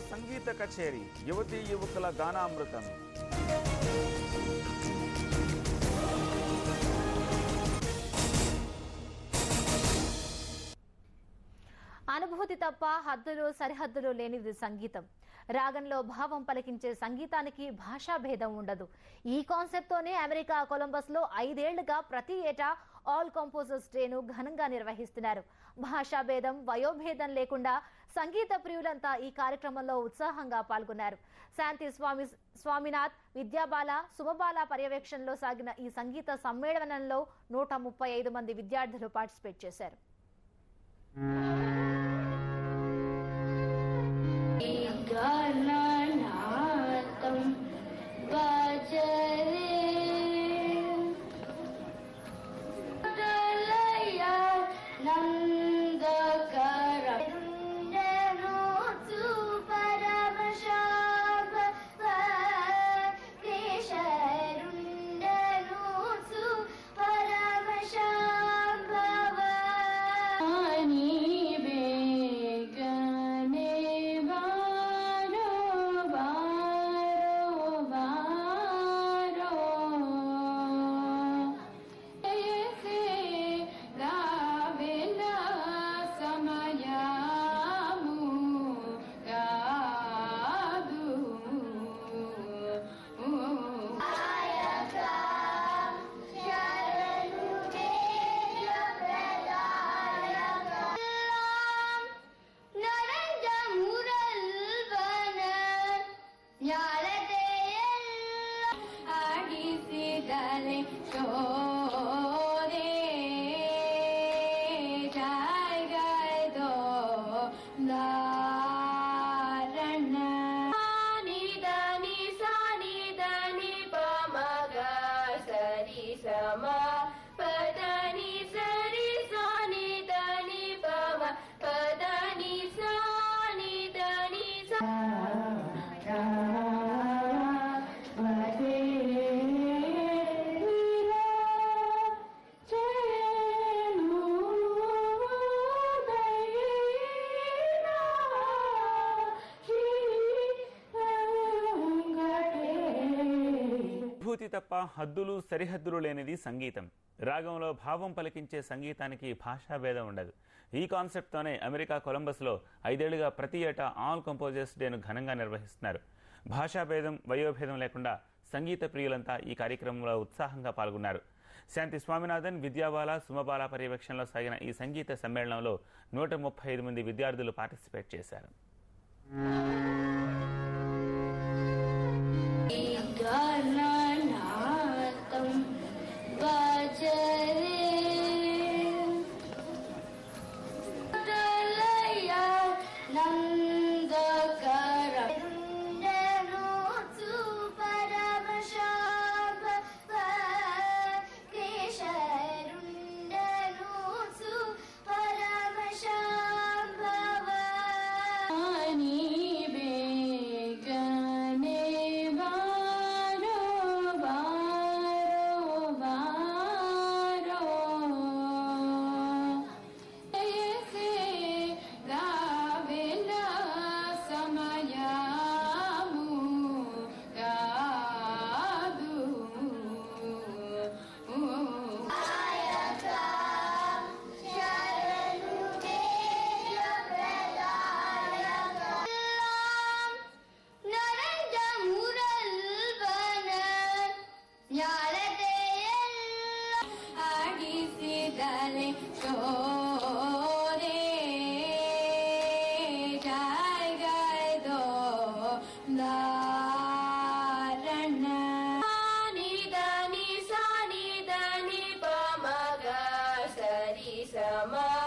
సంగీత కచేరీ యువతీ యువకుల గానామృతం అనుభూతి తప్ప హద్దులు సరిహద్దులు లేనిది సంగీతం రాగంలో భావం పలికించే సంగీతానికి భాషా భేదం ఉండదు ఈ కాన్సెప్ట్ తోనే అమెరికా కొలంబస్ లో ఐదేళ్లుగా ప్రతి ఏటా ఆల్ కంపోజర్స్ డేను ఘనంగా నిర్వహిస్తున్నారు భాషా భేదం వయోభేదం లేకుండా సంగీత ప్రియులంతా ఈ కార్యక్రమంలో ఉత్సాహంగా పాల్గొన్నారు శాంతి స్వామి స్వామినాథ్ విద్యాబాల సుమబాల పర్యవేక్షణలో సాగిన ఈ సంగీత సమ్మేళనంలో నూట ముప్పై ఐదు మంది విద్యార్థులు పార్టిసిపేట్ చేశారు गणनाथं भजरे दलया नन्दकर बेगने बारो बारो बारो ऐसे गावेला समयामु गादू நரஞ்ச முரல்வன ஞாலத்தையெல்லாம் அடிசிதலை சோதே ஜாய்காய்தோ நாரண நிதனி சானிதனி பமக சரி சமா பதனி சரி சானிதனி பம பதனி சானிதனி சா అనుభూతి తప్ప హద్దులు సరిహద్దులు లేనిది సంగీతం రాగంలో భావం పలికించే సంగీతానికి భాషా భేదం ఉండదు ఈ కాన్సెప్ట్తోనే అమెరికా కొలంబస్లో ఐదేళ్లుగా ప్రతి ఏటా ఆల్ కంపోజర్స్ డేను ఘనంగా నిర్వహిస్తున్నారు భాషా భేదం వయోభేదం లేకుండా సంగీత ప్రియులంతా ఈ కార్యక్రమంలో ఉత్సాహంగా పాల్గొన్నారు శాంతి స్వామినాథన్ విద్యాబాల సుమబాల పర్యవేక్షణలో సాగిన ఈ సంగీత సమ్మేళనంలో నూట ముప్పై ఐదు మంది విద్యార్థులు పార్టిసిపేట్ చేశారు गणनाथं भजरे दलया नन्दकर बेगने बारो बारो बारो ऐसे गावेला समयामु गादू நரஞ்ச முரல்வன ஞாலத்தையெல்லாம் அடிசிதலை சோதே ஜாய்காய்தோ நாரண நிதனி சானிதனி பமக சரி சமா